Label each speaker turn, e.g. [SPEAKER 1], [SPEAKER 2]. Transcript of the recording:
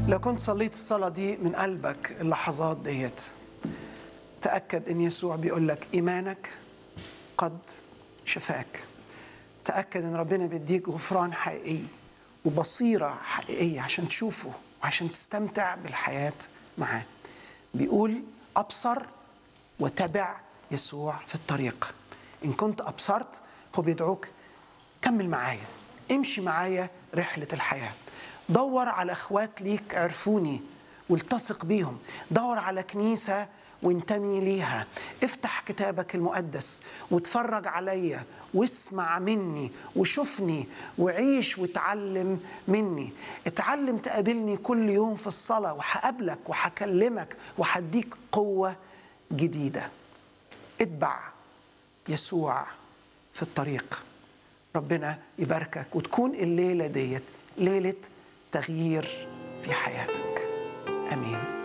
[SPEAKER 1] لو كنت صليت الصلاة دي من قلبك اللحظات ديت تأكد إن يسوع بيقول لك إيمانك قد شفاك تأكد إن ربنا بيديك غفران حقيقي وبصيرة حقيقية عشان تشوفه وعشان تستمتع بالحياة معاه بيقول أبصر وتبع يسوع في الطريق إن كنت أبصرت هو بيدعوك كمل معايا امشي معايا رحلة الحياة دور على اخوات ليك عرفوني والتصق بيهم دور على كنيسة وانتمي ليها افتح كتابك المقدس واتفرج عليا واسمع مني وشوفني وعيش وتعلم مني اتعلم تقابلني كل يوم في الصلاة وهقابلك وهكلمك وهديك قوة جديدة اتبع يسوع في الطريق ربنا يباركك وتكون الليلة ديت ليلة تغيير في حياتك امين